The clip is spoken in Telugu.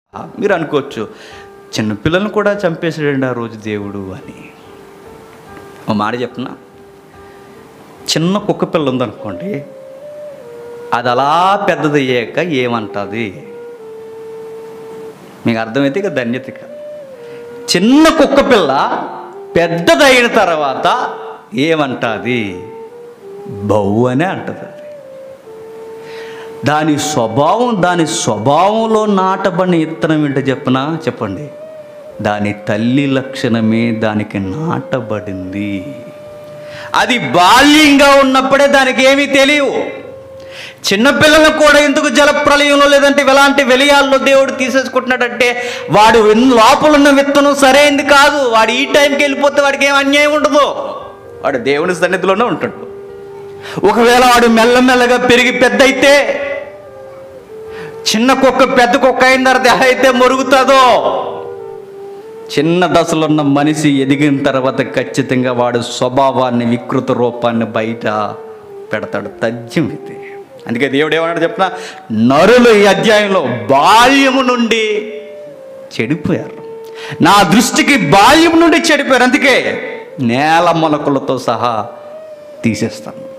ఆ, మీరు అనుకోవచ్చు చిన్నపిల్లలను కూడా చంపేసాడండి ఆ రోజు దేవుడు అని ఒక మాట చెప్పనా చిన్న కుక్క పిల్ల ఉందనుకోండి అది అలా పెద్దదయ్యాక ఏమంటుంది మీకు అర్థమైతే ఇక ధన్యత ఇక. చిన్న కుక్క పిల్ల పెద్దదైన తర్వాత ఏమంటుంది బౌ అనే అంటుంది అది దాని స్వభావం దాని స్వభావంలో నాటబడిన ఇత్తనం ఏంటో చెప్పనా చెప్పండి దాని తల్లి లక్షణమే దానికి నాటబడింది అది బాల్యంగా ఉన్నప్పుడే దానికి ఏమీ తెలియవు చిన్నపిల్లలను కూడా ఎందుకు జలప్రలయంలో లేదంటే ఇలాంటి వెలియాల్లో దేవుడు తీసేసుకుంటున్నాడంటే వాడు ఎన్- లోపల ఉన్న విత్తనం సరైంది కాదు వాడు ఈ టైంకి వెళ్ళిపోతే వాడికి ఏం అన్యాయం ఉండదు వాడు దేవుని సన్నిధిలోనే ఉంటాడు ఒకవేళ వాడు మెల్లమెల్లగా పెరిగి పెద్ద అయితే చిన్న కుక్క పెద్ద కుక్క అయిన తర్వాత ఎలా అయితే మొరుగుతుందో చిన్న దశలో ఉన్న మనిషి ఎదిగిన తర్వాత ఖచ్చితంగా వాడు స్వభావాన్ని వికృత రూపాన్ని బయట పెడతాడు తథ్యం ఇది అందుకే దేవుడు ఏమన్నాడు చెప్పిన నరులు ఈ అధ్యాయంలో బాల్యము నుండి చెడిపోయారు నా దృష్టికి బాల్యం నుండి చెడిపోయారు అందుకే నేల మొలకలతో సహా తీసేస్తాను